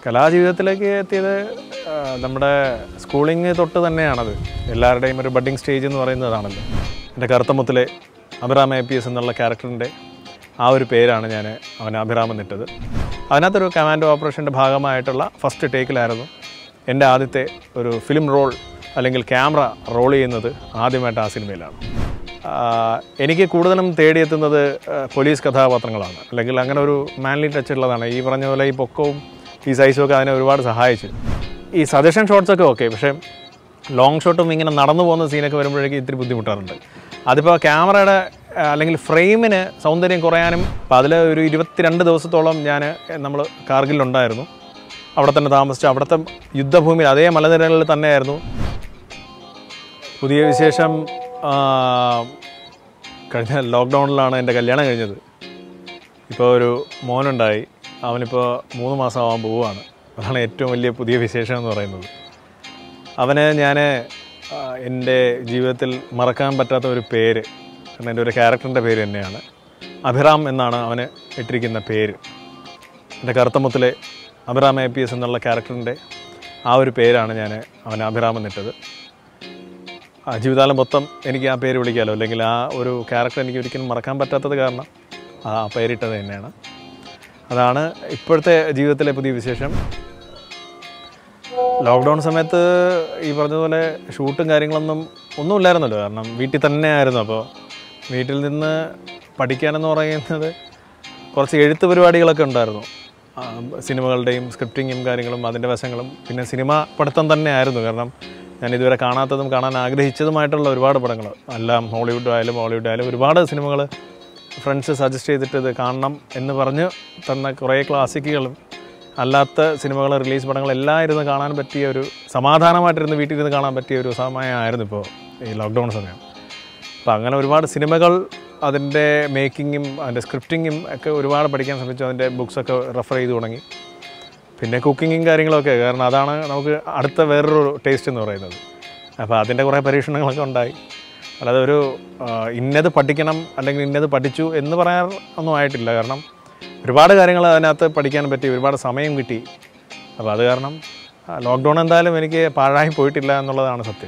കലാജീവിതത്തിലേക്ക് എത്തിയത് ആ, നമ്മുടെ സ്കൂളിങ് തൊട്ട് തന്നെയാണത് എല്ലാവരുടെയും ഒരു ബഡ്ഡിങ് സ്റ്റേജ് എന്ന് പറയുന്നതാണല്ലോ എൻ്റെ കറുത്തമുത്തിലെ അഭിറാം എ പി എസ് എന്നുള്ള ക്യാരക്ടറിൻ്റെ ആ ഒരു പേരാണ് ഞാൻ അവന് അഭിറാം എന്നിട്ടത് അതിനകത്തൊരു കമാൻഡോ ഓപ്പറേഷൻ്റെ ഭാഗമായിട്ടുള്ള ഫസ്റ്റ് ടേക്കിലായിരുന്നു എൻ്റെ ആദ്യത്തെ ഒരു ഫിലിം റോൾ അല്ലെങ്കിൽ ക്യാമറ റോൾ ചെയ്യുന്നത് ആദ്യമായിട്ട് ആ സിനിമയിലാണ് ആ, എനിക്ക് കൂടുതലും തേടിയെത്തുന്നത് ആ, പോലീസ് കഥാപാത്രങ്ങളാണ് അല്ലെങ്കിൽ അങ്ങനെ ഒരു മാൻലി ടച്ച് ഉള്ളതാണ് ഈ പറഞ്ഞ പോലെ ഈ പൊക്കവും ഈ സൈസും ഒക്കെ അതിനെ ഒരുപാട് സഹായിച്ചു ഈ സജഷൻ ഷോട്ട്സ് ഒക്കെ ഓക്കെ പക്ഷേ ലോങ് ഷോട്ടും ഇങ്ങനെ നടന്നു പോകുന്ന സീനൊക്കെ വരുമ്പോഴേക്കും ഇത്തിരി ബുദ്ധിമുട്ടാറുണ്ട് അതിപ്പോൾ ക്യാമറയുടെ ആ, അല്ലെങ്കിൽ ഫ്രെയിമിന് സൗന്ദര്യം കുറയാനും അപ്പോൾ അതിൽ ഒരു ഇരുപത്തിരണ്ട് ദിവസത്തോളം ഞാൻ നമ്മൾ കാർഗിലുണ്ടായിരുന്നു അവിടെ തന്നെ താമസിച്ചു അവിടുത്തെ യുദ്ധഭൂമിയിൽ അതേ മലനിരകളിൽ തന്നെയായിരുന്നു പുതിയ വിശേഷം ആ, കഴിഞ്ഞ ലോക്ക്ഡൗണിലാണ് എൻ്റെ കല്യാണം കഴിഞ്ഞത് ഇപ്പോൾ ഒരു മോനുണ്ടായി അവനിപ്പോൾ മൂന്ന് മാസം ആവാൻ പോവുകയാണ് അതാണ് ഏറ്റവും വലിയ പുതിയ വിശേഷം എന്ന് പറയുന്നത് അവന് ഞാൻ എൻ്റെ ജീവിതത്തിൽ മറക്കാൻ പറ്റാത്ത ഒരു പേര് കാരണം എൻ്റെ ഒരു ക്യാരക്ടറിൻ്റെ പേര് തന്നെയാണ് അഭിറാം എന്നാണ് അവന് ഇട്ടിരിക്കുന്ന പേര് എൻ്റെ കറുത്തമുത്തിലെ അഭിറാം എ പി എസ് എന്നുള്ള ക്യാരക്ടറിൻ്റെ ആ ഒരു പേരാണ് ഞാൻ അവന് അഭിറാം എന്നിട്ടത് ആ ജീവിതകാലം മൊത്തം എനിക്ക് ആ പേര് വിളിക്കാമല്ലോ അല്ലെങ്കിൽ ആ ഒരു ക്യാരക്ടർ എനിക്ക് ഒരിക്കലും മറക്കാൻ പറ്റാത്തത് കാരണം ആ പേരിട്ടത് തന്നെയാണ് അതാണ് ഇപ്പോഴത്തെ ജീവിതത്തിലെ പുതിയ വിശേഷം ലോക്ക്ഡൗൺ സമയത്ത് ഈ പറഞ്ഞതുപോലെ ഷൂട്ടും കാര്യങ്ങളൊന്നും ഒന്നുമില്ലായിരുന്നല്ലോ കാരണം വീട്ടിൽ തന്നെ ആയിരുന്നു അപ്പോൾ വീട്ടിൽ നിന്ന് പഠിക്കാനെന്ന് പറയുന്നത് കുറച്ച് എഴുത്ത് പരിപാടികളൊക്കെ ഉണ്ടായിരുന്നു ആ, സിനിമകളുടെയും സ്ക്രിപ്റ്റിങ്ങും കാര്യങ്ങളും അതിൻ്റെ വശങ്ങളും പിന്നെ സിനിമ പഠിത്തം തന്നെ ആയിരുന്നു കാരണം ഞാൻ ഇതുവരെ കാണാത്തതും കാണാൻ ആഗ്രഹിച്ചതുമായിട്ടുള്ള ഒരുപാട് പടങ്ങൾ എല്ലാം ഹോളിവുഡ് ആയാലും ഹോളിവുഡ് ആയാലും ഒരുപാട് സിനിമകൾ ഫ്രണ്ട്സ് സജസ്റ്റ് ചെയ്തിട്ട് ഇത് കാണണം എന്ന് പറഞ്ഞ് തന്ന കുറേ ക്ലാസിക്കുകളും അല്ലാത്ത സിനിമകൾ റിലീസ് പടങ്ങൾ എല്ലാം ഇരുന്ന് കാണാൻ പറ്റിയ ഒരു സമാധാനമായിട്ടിരുന്ന് വീട്ടിൽ ഇരുന്ന് കാണാൻ പറ്റിയ ഒരു സമയമായിരുന്നു ഇപ്പോൾ ഈ ലോക്ക്ഡൗൺ സമയം അപ്പം അങ്ങനെ ഒരുപാട് സിനിമകൾ അതിൻ്റെ മേക്കിങ്ങും അതിൻ്റെ സ്ക്രിപ്റ്റിങ്ങും ഒക്കെ ഒരുപാട് പഠിക്കാൻ ശ്രമിച്ചു അതിൻ്റെ ബുക്സൊക്കെ റെഫർ ചെയ്ത് തുടങ്ങി പിന്നെ കുക്കിങ്ങും കാര്യങ്ങളൊക്കെ കാരണം അതാണ് നമുക്ക് അടുത്ത വേറൊരു ടേസ്റ്റ് എന്ന് പറയുന്നത് അപ്പോൾ അതിൻ്റെ കുറേ പരീക്ഷണങ്ങളൊക്കെ ഉണ്ടായി അല്ലാതെ ഒരു ആ, ഇന്നത് പഠിക്കണം അല്ലെങ്കിൽ ഇന്നത് പഠിച്ചു എന്ന് പറയാൻ ഒന്നും ആയിട്ടില്ല കാരണം ഒരുപാട് കാര്യങ്ങൾ അതിനകത്ത് പഠിക്കാൻ പറ്റി ഒരുപാട് സമയം കിട്ടി അപ്പോൾ അത് കാരണം ലോക്ക്ഡൗൺ എന്തായാലും എനിക്ക് പാഴായി പോയിട്ടില്ല എന്നുള്ളതാണ് സത്യം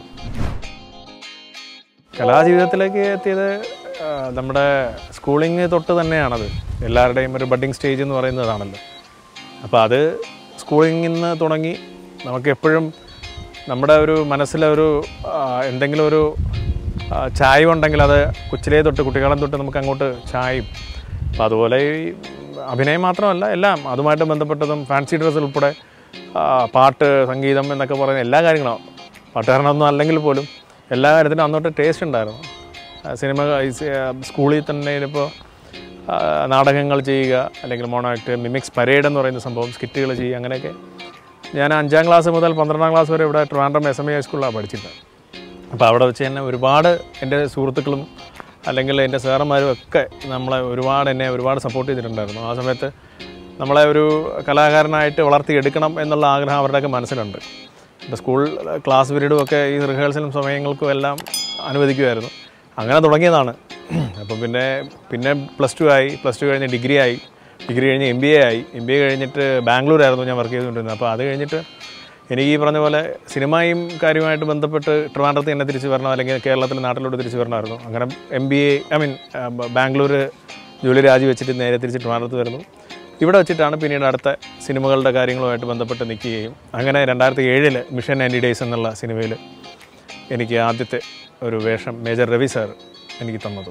കലാജീവിതത്തിലേക്ക് എത്തിയത് ആ, നമ്മുടെ സ്കൂളിങ് തൊട്ട് തന്നെയാണത് എല്ലാവരുടെയും ഒരു ബഡ്ഡിങ് സ്റ്റേജ് എന്ന് പറയുന്നതാണല്ലോ അപ്പോൾ അത് സ്കൂളിങ്ങിൽ നിന്ന് തുടങ്ങി നമുക്ക് എപ്പോഴും നമ്മുടെ ഒരു മനസ്സിലെ ഒരു ആ, എന്തെങ്കിലും ഒരു ആ, ചായ ഉണ്ടെങ്കിൽ അത് കൊച്ചിലേ തൊട്ട് കുട്ടിക്കാലം തൊട്ട് നമുക്ക് അങ്ങോട്ട് ചായയും അപ്പോൾ അതുപോലെ ഈ അഭിനയം മാത്രമല്ല എല്ലാം അതുമായിട്ട് ബന്ധപ്പെട്ടതും ഫാൻസി ഡ്രസ്സ് ഉൾപ്പെടെ ആ, പാട്ട് സംഗീതം എന്നൊക്കെ പറയുന്ന എല്ലാ കാര്യങ്ങളും പാട്ടുകാരനൊന്നും അല്ലെങ്കിൽ പോലും എല്ലാ കാര്യത്തിനും അന്നോട്ട് ടേസ്റ്റ് ഉണ്ടായിരുന്നു ആ, സിനിമ ഈ സി- ആ, സ്കൂളിൽ തന്നെ ഇപ്പോൾ നാടകങ്ങൾ ചെയ്യുക അല്ലെങ്കിൽ മോണോ ആക്ട് മിമിക്സ് പരേഡ് എന്ന് പറയുന്ന സംഭവം സ്കിറ്റുകൾ ചെയ്യുക അങ്ങനെയൊക്കെ ഞാൻ അഞ്ചാം ക്ലാസ് മുതൽ പന്ത്രണ്ടാം ക്ലാസ് വരെ ഇവിടെ ട്രിവാൻഡ്രം എസ് എം എ ഹൈസ്കൂളിലാണ് പഠിച്ചിട്ട് അപ്പോൾ അവിടെ വെച്ച് തന്നെ ഒരുപാട് എൻ്റെ സുഹൃത്തുക്കളും അല്ലെങ്കിൽ എൻ്റെ സാറന്മാരും ഒക്കെ നമ്മളെ ഒരുപാട് എന്നെ ഒരുപാട് സപ്പോർട്ട് ചെയ്തിട്ടുണ്ടായിരുന്നു ആ സമയത്ത് നമ്മളെ ഒരു കലാകാരനായിട്ട് വളർത്തിയെടുക്കണം എന്നുള്ള ആഗ്രഹം അവരുടെയൊക്കെ മനസ്സിലുണ്ട് ഇപ്പോൾ സ്കൂൾ ക്ലാസ് പീരീഡും ഒക്കെ ഈ റിഹേഴ്സലും സമയങ്ങൾക്കും എല്ലാം അനുവദിക്കുമായിരുന്നു അങ്ങനെ തുടങ്ങിയതാണ് അപ്പം പിന്നെ പിന്നെ പ്ലസ് ടു ആയി പ്ലസ് ടു കഴിഞ്ഞ് ഡിഗ്രി ആയി ഡിഗ്രി കഴിഞ്ഞ് എം ബി എ ആയി എം ബി എ കഴിഞ്ഞിട്ട് ബാംഗ്ലൂരായിരുന്നു ഞാൻ വർക്ക് ചെയ്തുകൊണ്ടിരുന്നത് അപ്പോൾ അത് കഴിഞ്ഞിട്ട് എനിക്ക് ഈ പറഞ്ഞ പോലെ സിനിമയും കാര്യമായിട്ട് ബന്ധപ്പെട്ട് ട്രിവാൻഡ്രത്ത് തന്നെ തിരിച്ച് വരണം അല്ലെങ്കിൽ കേരളത്തിൽ നാട്ടിലോട്ട് തിരിച്ച് വരണമായിരുന്നു അങ്ങനെ M B A I mean Bangalore ജോലി രാജിവെച്ചിട്ട് നേരെ തിരിച്ച് ട്രിവാൻഡ്രത്ത് വരുന്നു ഇവിടെ വെച്ചിട്ടാണ് പിന്നീട് അടുത്ത സിനിമകളുടെ കാര്യങ്ങളുമായിട്ട് ബന്ധപ്പെട്ട് നിൽക്കുകയും അങ്ങനെ രണ്ടായിരത്തി ഏഴിൽ മിഷൻ ആൻറ്റി ഡേയ്സ് എന്നുള്ള സിനിമയിൽ എനിക്ക് ആദ്യത്തെ ഒരു വേഷം മേജർ രവി സാർ എനിക്ക് തന്നതും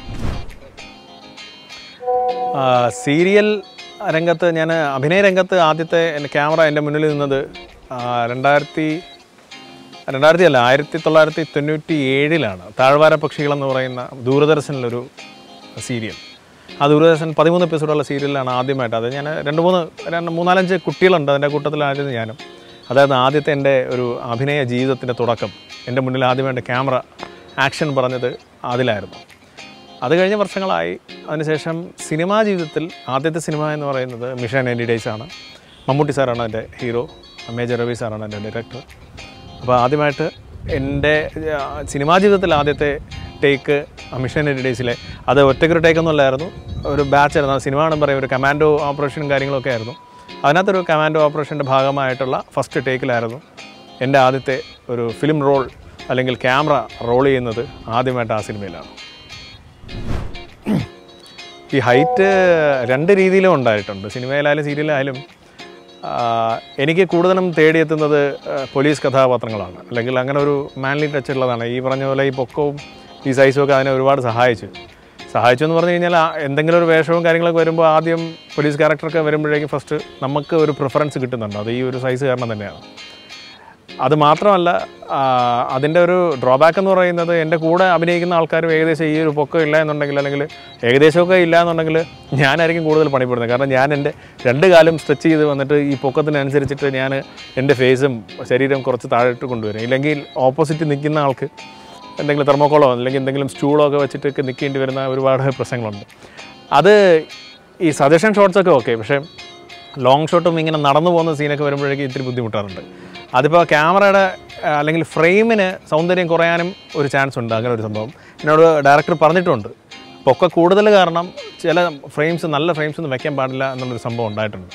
ആ, സീരിയൽ രംഗത്ത് ഞാൻ അഭിനയ രംഗത്ത് ആദ്യത്തെ എൻ്റെ ക്യാമറ എൻ്റെ മുന്നിൽ നിന്നത് ആ, രണ്ടായിരത്തി രണ്ടായിരത്തി അല്ല ആയിരത്തി തൊള്ളായിരത്തി തൊണ്ണൂറ്റി ഏഴിലാണ് താഴ്വാര പക്ഷികൾ എന്ന് പറയുന്ന ദൂരദർശനിലൊരു സീരിയൽ ആ ദൂരദർശൻ പതിമൂന്ന് എപ്പിസോഡുള്ള സീരിയലാണ് ആദ്യമായിട്ട് അത് ഞാൻ രണ്ട് മൂന്ന് രണ്ട് മൂന്നാലഞ്ച് കുട്ടികളുണ്ട് അതിൻ്റെ കൂട്ടത്തിലായിരുന്നു ഞാനും അതായത് ആദ്യത്തെ എൻ്റെ ഒരു അഭിനയ ജീവിതത്തിൻ്റെ തുടക്കം എൻ്റെ മുന്നിൽ ആദ്യമായിട്ട് ക്യാമറ ആക്ഷൻ പറഞ്ഞത് അതിലായിരുന്നു അത് കഴിഞ്ഞ വർഷങ്ങളായി അതിനുശേഷം സിനിമാ ജീവിതത്തിൽ ആദ്യത്തെ സിനിമ എന്ന് പറയുന്നത് മിഷൻ ആൻറ്റി ഡേയ്സ് ആണ് മമ്മൂട്ടി സാറാണ് എൻ്റെ ഹീറോ മേജർ രവി സാറാണ് എൻ്റെ ഡയറക്ടർ അപ്പോൾ ആദ്യമായിട്ട് എൻ്റെ ആ, സിനിമാ ജീവിതത്തിൽ ആദ്യത്തെ ടേക്ക് മിഷൻ ആൻറ്റി ഡേയ്സിലെ അത് ഒറ്റയ്ക്കൊരു ടേക്ക് ഒന്നും അല്ലായിരുന്നു ഒരു ബാച്ച് ആയിരുന്നു സിനിമ ആണെന്ന് പറയും ഒരു കമാൻഡോ ഓപ്പറേഷനും കാര്യങ്ങളൊക്കെ ആയിരുന്നു അതിനകത്തൊരു കമാൻഡോ ഓപ്പറേഷൻ്റെ ഭാഗമായിട്ടുള്ള ഫസ്റ്റ് ടേക്കിലായിരുന്നു എൻ്റെ ആദ്യത്തെ ഒരു ഫിലിം റോൾ അല്ലെങ്കിൽ ക്യാമറ റോൾ ചെയ്യുന്നത് ആദ്യമായിട്ട് ആ സിനിമയിലാണ് ഈ ഹൈറ്റ് രണ്ട് രീതിയിലും ഉണ്ടായിട്ടുണ്ട് സിനിമയിലായാലും സീരിയലായാലും ആ, എനിക്ക് കൂടുതലും തേടിയെത്തുന്നത് ആ, പോലീസ് കഥാപാത്രങ്ങളാണ് അല്ലെങ്കിൽ അങ്ങനെ ഒരു മാൻലി ടച്ച് ഉള്ളതാണ് ഈ പറഞ്ഞ പോലെ ഈ പൊക്കവും ഈ സൈസും ഒക്കെ അതിനെ ഒരുപാട് സഹായിച്ചു സഹായിച്ചു എന്ന് പറഞ്ഞു കഴിഞ്ഞാൽ ആ എന്തെങ്കിലും ഒരു വേഷവും കാര്യങ്ങളൊക്കെ വരുമ്പോൾ ആദ്യം പോലീസ് ക്യാരക്ടറൊക്കെ വരുമ്പോഴേക്കും ഫസ്റ്റ് നമുക്ക് ഒരു പ്രിഫറൻസ് കിട്ടുന്നുണ്ട് അത് ഈ ഒരു സൈസ് കാരണം തന്നെയാണ് അത് മാത്രമല്ല ആ, അതിൻ്റെ ഒരു ഡ്രോബാക്ക് എന്ന് പറയുന്നത് എൻ്റെ കൂടെ അഭിനയിക്കുന്ന ആൾക്കാരും ഏകദേശം ഈ ഒരു പൊക്കം ഇല്ല എന്നുണ്ടെങ്കിൽ അല്ലെങ്കിൽ ഏകദേശമൊക്കെ ഇല്ല എന്നുണ്ടെങ്കിൽ ഞാനായിരിക്കും കൂടുതൽ പണിപ്പെടുന്നത് കാരണം ഞാൻ എൻ്റെ രണ്ട് കാലും സ്ട്രെച്ച് ചെയ്ത് വന്നിട്ട് ഈ പൊക്കത്തിനനുസരിച്ചിട്ട് ഞാൻ എൻ്റെ ഫേസും ശരീരം കുറച്ച് താഴോട്ട് കൊണ്ടുവരും ഇല്ലെങ്കിൽ ഓപ്പോസിറ്റ് നിൽക്കുന്ന ആൾക്ക് എന്തെങ്കിലും തെർമോക്കോളോ അല്ലെങ്കിൽ എന്തെങ്കിലും സ്റ്റൂളോ ഒക്കെ വെച്ചിട്ടൊക്കെ നിൽക്കേണ്ടി വരുന്ന ഒരുപാട് പ്രശ്നങ്ങളുണ്ട് അത് ഈ സജഷൻ ഷോട്ട്സൊക്കെ ഓക്കെ പക്ഷേ ലോങ് ഷോട്ടും ഇങ്ങനെ നടന്നു പോകുന്ന സീനൊക്കെ വരുമ്പോഴേക്കും ഇത്തിരി ബുദ്ധിമുട്ടാറുണ്ട് അതിപ്പോൾ ക്യാമറയുടെ ആ, അല്ലെങ്കിൽ ഫ്രെയിമിന് സൗന്ദര്യം കുറയാനും ഒരു ചാൻസ് ഉണ്ട് അങ്ങനെ ഒരു സംഭവം എന്നോട് ഡയറക്ടർ പറഞ്ഞിട്ടുണ്ട് പൊക്ക കൂടുതൽ കാരണം ചില ഫ്രെയിംസ് നല്ല ഫ്രെയിംസ് ഒന്നും വെക്കാൻ പാടില്ല എന്നുള്ളൊരു സംഭവം ഉണ്ടായിട്ടുണ്ട്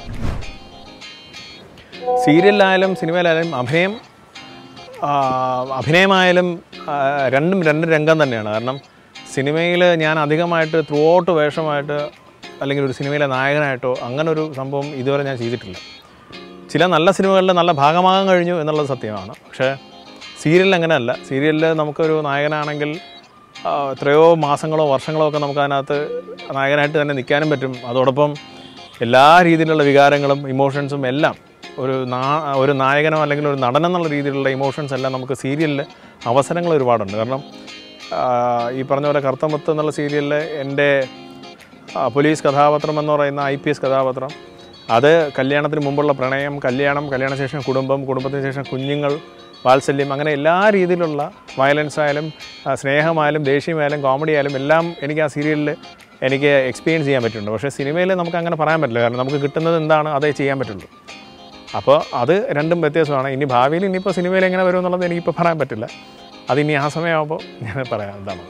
സീരിയലിലായാലും സിനിമയിലായാലും അഭിനയം ആ, അഭിനയമായാലും ആ, രണ്ടും രണ്ട് രംഗം തന്നെയാണ് കാരണം സിനിമയിൽ ഞാൻ അധികമായിട്ട് ത്രൂ ഔട്ട് വേഷമായിട്ട് അല്ലെങ്കിൽ ഒരു സിനിമയിലെ നായകനായിട്ടോ അങ്ങനെ ഒരു സംഭവം ഇതുവരെ ഞാൻ ചെയ്തിട്ടില്ല ചില നല്ല സിനിമകളിൽ നല്ല ഭാഗമാകാൻ കഴിഞ്ഞു എന്നുള്ളത് സത്യമാണ് പക്ഷേ സീരിയലിൽ അങ്ങനെയല്ല സീരിയലിൽ നമുക്കൊരു നായകനാണെങ്കിൽ ആ, എത്രയോ മാസങ്ങളോ വർഷങ്ങളോ ഒക്കെ നമുക്ക് അതിനകത്ത് നായകനായിട്ട് തന്നെ നിൽക്കാനും പറ്റും അതോടൊപ്പം എല്ലാ രീതിയിലുള്ള വികാരങ്ങളും ഇമോഷൻസും എല്ലാം ഒരു നാ ഒരു നായകനോ അല്ലെങ്കിൽ ഒരു നടൻ എന്നുള്ള രീതിയിലുള്ള ഇമോഷൻസ് എല്ലാം നമുക്ക് സീരിയലിൽ അവസരങ്ങൾ ഒരുപാടുണ്ട് കാരണം ആ, ഈ പറഞ്ഞ പോലെ കർത്തമത്ത് എന്നുള്ള സീരിയലിൽ എൻ്റെ ആ, പോലീസ് കഥാപാത്രം എന്ന് പറയുന്ന ഐ പി എസ് കഥാപാത്രം അത് കല്യാണത്തിന് മുമ്പുള്ള പ്രണയം കല്യാണം കല്യാണശേഷം കുടുംബം കുടുംബത്തിന് ശേഷം കുഞ്ഞുങ്ങൾ വാത്സല്യം അങ്ങനെ എല്ലാ രീതിയിലുള്ള വയലൻസ് ആയാലും ആ, സ്നേഹമായാലും ദേഷ്യമായാലും കോമഡി ആയാലും എല്ലാം എനിക്ക് ആ സീരിയലിൽ എനിക്ക് എക്സ്പീരിയൻസ് ചെയ്യാൻ പറ്റുന്നുണ്ട് പക്ഷേ സിനിമയിൽ നമുക്ക് അങ്ങനെ പറയാൻ പറ്റില്ല കാരണം നമുക്ക് കിട്ടുന്നത് എന്താണ് അതേ ചെയ്യാൻ പറ്റുള്ളൂ അപ്പോൾ അത് രണ്ടും വ്യത്യാസമാണ് ഇനി ഭാവിയിൽ ഇനിയിപ്പോൾ സിനിമയിൽ എങ്ങനെ വരും എന്നുള്ളത് എനിക്കിപ്പോൾ പറയാൻ പറ്റില്ല അതിനി ആ സമയമാകുമ്പോൾ ഞാൻ പറയാം എന്താണ്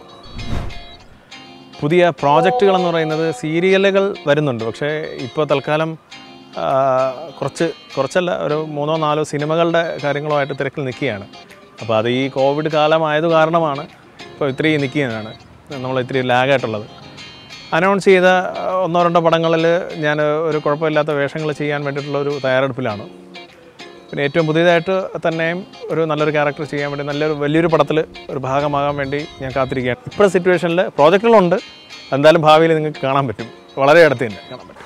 പുതിയ പ്രോജക്റ്റുകൾ എന്ന് പറയുന്നത് സീരിയലുകൾ വരുന്നുണ്ട് പക്ഷേ ഇപ്പോൾ തൽക്കാലം ആ, കുറച്ച് കുറച്ചല്ല ഒരു മൂന്നോ നാലോ സിനിമകളുടെ കാര്യങ്ങളുമായിട്ട് തിരക്കിൽ നിൽക്കുകയാണ് അപ്പോൾ അത് ഈ കോവിഡ് കാലമായത് കാരണമാണ് ഇപ്പോൾ ഇത്തിരി നിൽക്കുകയാണ് നമ്മൾ ഇത്തിരി ലാഗായിട്ടുള്ളത് അനൗൺസ് ചെയ്ത ആ, ഒന്നോ രണ്ടോ പടങ്ങളിൽ ഞാൻ ഒരു കുഴപ്പമില്ലാത്ത വേഷങ്ങൾ ചെയ്യാൻ വേണ്ടിയിട്ടുള്ള ഒരു തയ്യാറെടുപ്പിലാണ് പിന്നെ ഏറ്റവും പുതിയതായിട്ട് തന്നെയും ഒരു നല്ലൊരു ക്യാരക്ടർ ചെയ്യാൻ വേണ്ടി നല്ലൊരു വലിയൊരു പടത്തിൽ ഒരു ഭാഗമാകാൻ വേണ്ടി ഞാൻ കാത്തിരിക്കുകയാണ് ഇപ്പോഴത്തെ സിറ്റുവേഷനിൽ പ്രോജക്റ്റുകളുണ്ട് എന്തായാലും ഭാവിയിൽ നിങ്ങൾക്ക് കാണാൻ പറ്റും വളരെ അടുത്ത് തന്നെ കാണാൻ പറ്റും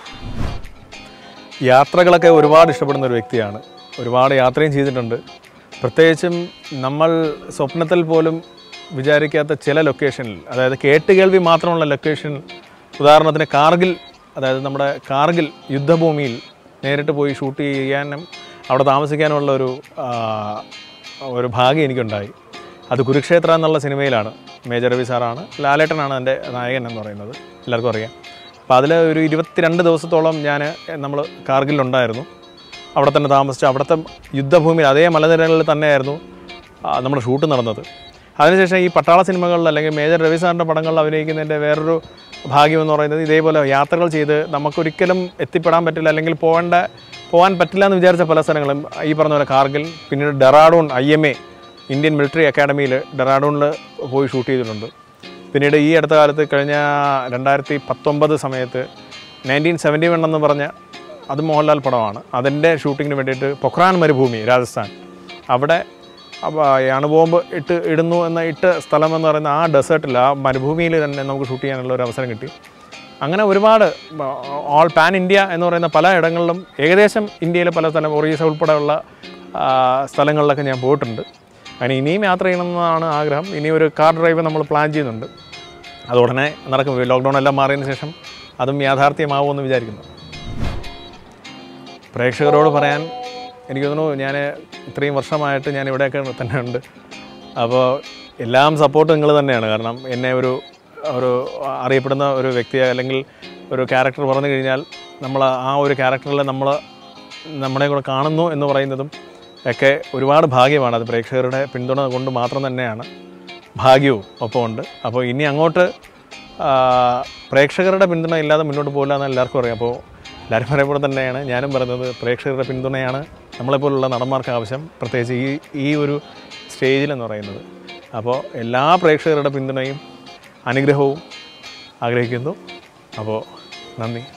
യാത്രകളൊക്കെ ഒരുപാട് ഇഷ്ടപ്പെടുന്ന ഒരു വ്യക്തിയാണ് ഒരുപാട് യാത്രയും ചെയ്തിട്ടുണ്ട് പ്രത്യേകിച്ചും നമ്മൾ സ്വപ്നത്തിൽ പോലും വിചാരിക്കാത്ത ചില ലൊക്കേഷനിൽ അതായത് കേട്ടുകേൾവി മാത്രമുള്ള ലൊക്കേഷൻ ഉദാഹരണത്തിന് കാർഗിൽ അതായത് നമ്മുടെ കാർഗിൽ യുദ്ധഭൂമിയിൽ നേരിട്ട് പോയി ഷൂട്ട് ചെയ്യാനും അവിടെ താമസിക്കാനുമുള്ള ഒരു ആ, ഒരു ഭാഗ്യം എനിക്കുണ്ടായി അത് കുരുക്ഷേത്ര എന്നുള്ള സിനിമയിലാണ് മേജർ രവി സാറാണ് ലാലേട്ടനാണ് എൻ്റെ നായകൻ എന്ന് പറയുന്നത് എല്ലാവർക്കും അറിയാം അപ്പോൾ അതിൽ ഒരു ഇരുപത്തിരണ്ട് ദിവസത്തോളം ഞാൻ നമ്മൾ കാർഗിലുണ്ടായിരുന്നു അവിടെ തന്നെ താമസിച്ച് അവിടുത്തെ യുദ്ധഭൂമിയിൽ അതേ മലനിരകളിൽ തന്നെയായിരുന്നു ആ, നമ്മുടെ ഷൂട്ട് നടന്നത് അതിനുശേഷം ഈ പട്ടാള സിനിമകളിൽ അല്ലെങ്കിൽ മേജർ രവി സാറിൻ്റെ പടങ്ങളിൽ അഭിനയിക്കുന്നതിൻ്റെ വേറൊരു ഭാഗ്യം എന്ന് പറയുന്നത് ഇതേപോലെ യാത്രകൾ ചെയ്ത് നമുക്കൊരിക്കലും എത്തിപ്പെടാൻ പറ്റില്ല അല്ലെങ്കിൽ പോകേണ്ട പോകാൻ പറ്റില്ല എന്ന് വിചാരിച്ച പല സ്ഥലങ്ങളും ഈ പറഞ്ഞ പോലെ കാർഗിൽ പിന്നീട് Dehradun I M A Indian military അക്കാഡമിയിൽ ഡെറാഡൂണിൽ പോയി ഷൂട്ട് ചെയ്തിട്ടുണ്ട് പിന്നീട് ഈ അടുത്ത കാലത്ത് കഴിഞ്ഞ രണ്ടായിരത്തി പത്തൊമ്പത് സമയത്ത് നയൻറ്റീൻ സെവൻറ്റി വൺ എന്ന് പറഞ്ഞ അത് മോഹൻലാൽ പടമാണ് അതിൻ്റെ ഷൂട്ടിങ്ങിന് വേണ്ടിയിട്ട് പൊഖ്രാൻ മരുഭൂമി രാജസ്ഥാൻ അവിടെ അപ്പോൾ ഈ അണുബോംബ് ഇട്ട് ഇടുന്നു എന്ന ഇട്ട സ്ഥലം എന്ന് പറയുന്ന ആ ഡെസേർട്ടിൽ ആ മരുഭൂമിയിൽ തന്നെ നമുക്ക് ഷൂട്ട് ചെയ്യാനുള്ള ഒരു അവസരം കിട്ടി അങ്ങനെ ഒരുപാട് ഓൾ പാൻ ഇന്ത്യ എന്ന് പറയുന്ന പല ഇടങ്ങളിലും ഏകദേശം ഇന്ത്യയിലെ പല സ്ഥലം ഒറീസ ഉൾപ്പെടെയുള്ള ആ, സ്ഥലങ്ങളിലൊക്കെ ഞാൻ പോയിട്ടുണ്ട് അതിന് ഇനിയും യാത്ര ചെയ്യണമെന്നാണ് ആഗ്രഹം ഇനി ഒരു കാർ ഡ്രൈവ് നമ്മൾ പ്ലാൻ ചെയ്യുന്നുണ്ട് അത് ഉടനെ നടക്കും ലോക്ക്ഡൗൺ എല്ലാം മാറിയതിന് ശേഷം അതും യാഥാർത്ഥ്യമാവുമെന്ന് വിചാരിക്കുന്നു പ്രേക്ഷകരോട് പറയാൻ എനിക്ക് തോന്നുന്നു ഞാൻ ഇത്രയും വർഷമായിട്ട് ഞാൻ ഇവിടെയൊക്കെ തന്നെ ഉണ്ട് അപ്പോൾ എല്ലാം സപ്പോർട്ട് നിങ്ങൾ തന്നെയാണ് കാരണം എന്നെ ഒരു ഒരു അറിയപ്പെടുന്ന ഒരു വ്യക്തി അല്ലെങ്കിൽ ഒരു ക്യാരക്ടർ പറഞ്ഞു കഴിഞ്ഞാൽ നമ്മൾ ആ ഒരു ക്യാരക്ടറിൽ നമ്മൾ നമ്മളെ കൂടെ കാണുന്നു എന്ന് പറയുന്നതും ഒക്കെ ഒരുപാട് ഭാഗ്യമാണ് അത് പ്രേക്ഷകരുടെ പിന്തുണ കൊണ്ട് മാത്രം തന്നെയാണ് ഭാഗ്യവും ഒപ്പമുണ്ട് അപ്പോൾ ഇനി അങ്ങോട്ട് ആ, പ്രേക്ഷകരുടെ പിന്തുണ ഇല്ലാതെ മുന്നോട്ട് പോകില്ല എന്ന് എല്ലാവർക്കും അറിയാം അപ്പോൾ എല്ലാവരും പറയുമ്പോൾ തന്നെയാണ് ഞാനും പറയുന്നത് പ്രേക്ഷകരുടെ പിന്തുണയാണ് നമ്മളെപ്പോലുള്ള നടന്മാർക്ക് ആവശ്യം പ്രത്യേകിച്ച് ഈ ഈ ഒരു സ്റ്റേജിലെന്ന് പറയുന്നത് അപ്പോൾ എല്ലാ പ്രേക്ഷകരുടെ പിന്തുണയും അനുഗ്രഹവും ആഗ്രഹിക്കുന്നു അപ്പോൾ നന്ദി